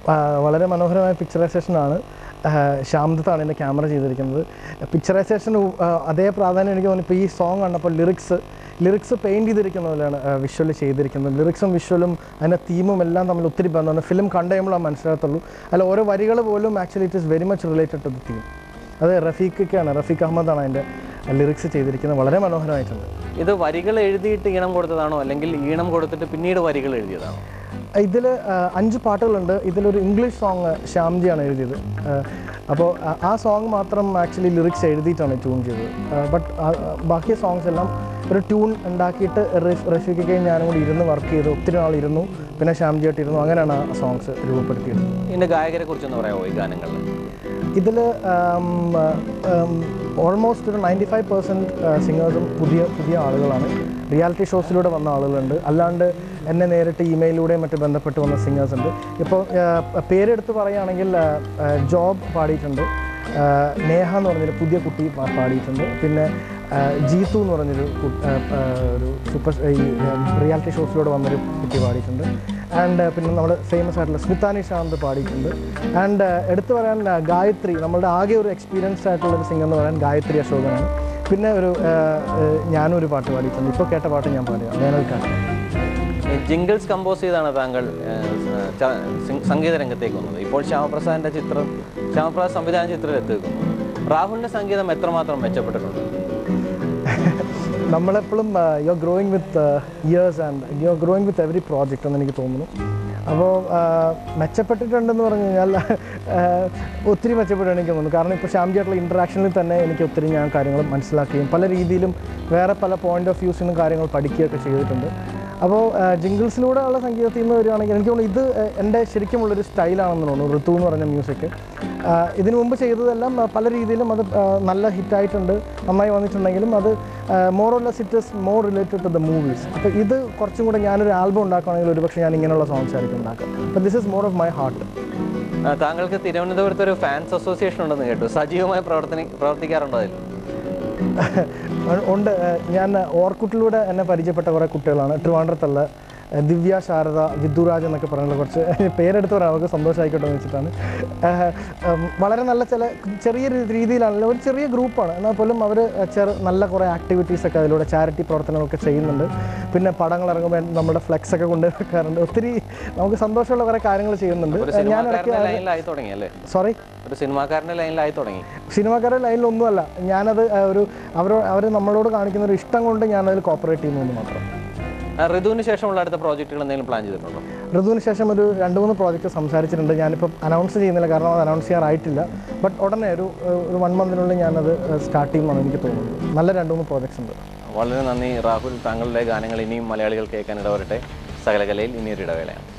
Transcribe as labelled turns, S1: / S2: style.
S1: ആ, വളരെ മനോഹരമായ പിക്ചറൈസേഷനാണ് ശ്യാമദത്താണ് എൻ്റെ ക്യാമറ ചെയ്തിരിക്കുന്നത് പിക്ചറൈസേഷന് അതേ പ്രാധാന്യം എനിക്ക് തോന്നി ഇപ്പോൾ ഈ സോങ് കണ്ടപ്പോൾ ലിറിക്സ് ലിറിക്സ് പെയിൻറ് ചെയ്തിരിക്കുന്ന പോലെയാണ് വിഷ്വൽ ചെയ്തിരിക്കുന്നത് ലിറിക്സും വിഷ്വലും അതിൻ്റെ തീമും എല്ലാം തമ്മിൽ ഒത്തിരി ബന്ധമാണ് ഫിലിം കണ്ടു കഴിയുമ്പോൾ മനസ്സിലാകത്തുള്ളൂ അല്ല ഓരോ വരികൾ പോലും actually it is very much related to the theme അത് റഫീഖൊക്കെയാണ് റഫീഖ് അഹമ്മദാണ് അതിൻ്റെ ലിറിക്സ് ചെയ്തിരിക്കുന്നത് വളരെ മനോഹരമായിട്ടുണ്ട്
S2: ഇത് വരികൾ എഴുതിയിട്ട് ഈണം കൊടുത്തതാണോ അല്ലെങ്കിൽ ഈണം കൊടുത്തിട്ട് പിന്നീട് വരികൾ എഴുതിയതാണോ
S1: ഇതിൽ അഞ്ച് പാട്ടുകളുണ്ട് ഇതിലൊരു ഇംഗ്ലീഷ് സോങ് ശ്യാംജിയാണ് എഴുതിയത് അപ്പോൾ ആ സോങ് മാത്രം ആക്ച്വലി ലിറിക്സ് എഴുതിയിട്ടാണ് ട്യൂൺ ചെയ്തത് ബട്ട് ബാക്കി സോങ്സ് എല്ലാം ഒരു ട്യൂൺ ഉണ്ടാക്കിയിട്ട് റഫ്- റഫീഖയ്ക്കും ഞാനും കൂടി ഇരുന്ന് വർക്ക് ചെയ്തു ഒത്തിരി നാൾ ഇരുന്നു പിന്നെ ശ്യാംജിയായിട്ട് ഇരുന്നു അങ്ങനെയാണ് ആ സോങ്സ് രൂപപ്പെടുത്തിയത്
S2: ഇതിന്റെ ഗായകരെ കുറിച്ചൊന്ന് പറയാമോ ഈ ഗാനങ്ങളിൽ
S1: ഇതിൽ ഓൾമോസ്റ്റ് ഒരു നയൻറ്റി ഫൈവ് പെർസെൻറ്റ് സിംഗേഴ്സും പുതിയ പുതിയ ആളുകളാണ് റിയാലിറ്റി ഷോസിലൂടെ വന്ന ആളുകളുണ്ട് അല്ലാണ്ട് എന്നെ നേരിട്ട് ഇമെയിലൂടെയും മറ്റ് ബന്ധപ്പെട്ട് വന്ന സിംഗേഴ്സ് ഉണ്ട് ഇപ്പോൾ പേരെടുത്ത് പറയുകയാണെങ്കിൽ ആ, ആ, ജോബ് പാടിയിട്ടുണ്ട് ആ, നേഹ എന്ന് പറഞ്ഞൊരു പുതിയ കുട്ടി പാ- പാടിയിട്ടുണ്ട് പിന്നെ ആ, ജീത്തു എന്ന് പറഞ്ഞൊരു കു- ആ, ആ, ഒരു സൂപ്പർ ഈ റിയാലിറ്റി ഷോസിലൂടെ വന്നൊരു കുട്ടി പാടിയിട്ടുണ്ട് ആൻഡ് പിന്നെ നമ്മുടെ ഫേമസ് ആയിട്ടുള്ള സ്മിതാനി ശാന്ത് പാടിയിട്ടുണ്ട് ആൻഡ് എടുത്തു പറയാൻ ആ, ഗായത്രി നമ്മളുടെ ആകെ ഒരു എക്സ്പീരിയൻസ്ഡ് ആയിട്ടുള്ള ഒരു സിംഗർ എന്ന് പറയാൻ ഗായത്രി അശോകനാണ് പിന്നെ ഒരു ആ, ആ, ഞാനും ഒരു പാട്ട് പാടിയിട്ടുണ്ട് ഇപ്പോൾ കേട്ട പാട്ട് ഞാൻ പാടുക വേനൽക്കാലം
S2: ജിംഗിൾസ് കമ്പോസ് ചെയ്താണ് താങ്കൾ ഏഹ്, ച- സിംഗ്- സംഗീത രംഗത്തേക്ക് വന്നത് ഇപ്പോൾ ശ്യാമപ്രസാദിന്റെ ചിത്രം ശ്യാമപ്രസാദ് സംവിധാന ചിത്രത്തിൽ എത്തിക്കുന്നു രാഹുലിന്റെ സംഗീതം എത്രമാത്രം മെച്ചപ്പെട്ടിട്ടുണ്ട്
S1: നമ്മളെപ്പോഴും you are growing with years and you are growing with every project എന്ന് എനിക്ക് തോന്നുന്നു അപ്പോൾ മെച്ചപ്പെട്ടിട്ടുണ്ടെന്ന് പറഞ്ഞു കഴിഞ്ഞാൽ ആ, ഒത്തിരി മെച്ചപ്പെട്ടാണ് എനിക്ക് തോന്നുന്നു കാരണം ഇപ്പോൾ ശ്യാംജിയായിട്ടുള്ള ഇൻട്രാക്ഷനിൽ തന്നെ എനിക്ക് ഒത്തിരി ഞാൻ കാര്യങ്ങൾ മനസ്സിലാക്കുകയും പല രീതിയിലും വേറെ പല പോയിന്റ് ഓഫ് വ്യൂസിൽ നിന്നും കാര്യങ്ങൾ പഠിക്കുകയൊക്കെ ചെയ്തിട്ടുണ്ട് അപ്പോൾ ജിംഗിൾസിലൂടെ ഉള്ള സംഗീതത്തിൽ നിന്ന് വരികയാണെങ്കിൽ എനിക്ക് തോന്നുന്നു ഇത് ആ, എൻ്റെ ശരിക്കുമുള്ളൊരു സ്റ്റൈലാണെന്ന് തോന്നുന്നു ഋതു എന്ന് പറഞ്ഞ മ്യൂസിക് ഇതിനു മുമ്പ് ചെയ്തതെല്ലാം ആ, പല രീതിയിലും അത് ആ, നല്ല ഹിറ്റായിട്ടുണ്ട് നന്നായി വന്നിട്ടുണ്ടെങ്കിലും അത് more or less it is more related to the movies അപ്പോൾ ഇത് കുറച്ചും കൂടെ ഞാനൊരു ആൽബം ഉണ്ടാക്കുകയാണെങ്കിൽ ഒരുപക്ഷെ ഞാൻ ഇങ്ങനെയുള്ള സോങ്സ് ആയിരിക്കും ഉണ്ടാക്കുക അപ്പോൾ this is more of my heart
S2: ആ, താങ്കൾക്ക് തിരുവനന്തപുരത്ത് ഒരു ഫാൻസ് അസോസിയേഷൻ ഉണ്ടെന്ന് കേട്ടു സജീവമായി പ്രവർത്തന പ്രവർത്തിക്കാറുണ്ടോ അതിൽ
S1: ഉണ്ട് ആ, ഞാൻ ഓർക്കുട്ടിലൂടെ എന്നെ പരിചയപ്പെട്ട കുറേ കുട്ടികളാണ് ട്രിവാൻഡ്രത്തുള്ള ആ, ദിവ്യ ശാരദ വിദ്യുരാജ് എന്നൊക്കെ പറഞ്ഞുള്ള കുറച്ച് പേരെടുത്ത് പറയാം അവർക്ക് സന്തോഷമായിക്കോട്ടെ എന്ന് വെച്ചിട്ടാണ് ആ, ഉം, വളരെ നല്ല ചില ചെറിയ രീ- രീതിയിലാണല്ലോ ഒരു ചെറിയ ഗ്രൂപ്പാണ് എന്നാൽ പോലും അവർ ചെറു നല്ല കുറേ ആക്ടിവിറ്റീസ് ഒക്കെ അതിലൂടെ ചാരിറ്റി പ്രവർത്തനങ്ങളൊക്കെ ചെയ്യുന്നുണ്ട് പിന്നെ പടങ്ങൾ ഇറങ്ങുമ്പോൾ നമ്മുടെ ഫ്ലെക്സ് ഒക്കെ കൊണ്ട് വെക്കാറുണ്ട് ഒത്തിരി നമുക്ക് സന്തോഷമുള്ള കുറേ കാര്യങ്ങൾ ചെയ്യുന്നുണ്ട്
S2: ഒരു
S1: ഞാൻ ഇടയ്ക്ക്
S2: സിനിമാക്കാരന്റെ ലൈനിലായി തുടങ്ങി അല്ലേ
S1: സോറി
S2: ഒരു സിനിമാക്കാരന്റെ ലൈനിലായി തുടങ്ങി
S1: സിനിമാക്കാരുടെ ലൈനിലൊന്നുമല്ല ഞാനത് ആ, ഒരു അവർ അവർ നമ്മളോട് കാണിക്കുന്ന ഒരു ഇഷ്ടം കൊണ്ട് ഞാനതിൽ കോപ്പറേറ്റ് ചെയ്യുന്നു മാത്രം
S2: ആ, ഋതുവിന് ശേഷമുള്ള അടുത്ത പ്രോജക്റ്റുകൾ എന്തെങ്കിലും പ്ലാൻ ചെയ്തിട്ടുണ്ടോ
S1: ഋതുവിന് ശേഷം ഒരു രണ്ട് മൂന്ന് പ്രോജക്റ്റ് സംസാരിച്ചിട്ടുണ്ട് ഞാനിപ്പോൾ അനൗൺസ് ചെയ്യുന്നില്ല കാരണം അത് അനൗൺസ് ചെയ്യാറായിട്ടില്ല ബട്ട് ഉടനെ ഒരു ഒരു വൺ മന്തിനുള്ളിൽ ഞാനത് സ്റ്റാർട്ട് ചെയ്യുമെന്നാണ് എനിക്ക് തോന്നുന്നത് നല്ല രണ്ട് മൂന്ന് പ്രോജക്ട്സ് ഉണ്ട്
S2: വളരെ നന്ദി രാഹുൽ താങ്കളുടെ ഗാനങ്ങൾ ഇനിയും മലയാളികൾ കേൾക്കാൻ ഇടവരട്ടെ സകലകലയിൽ ഇനിയൊരു ഇടവേളയാണ്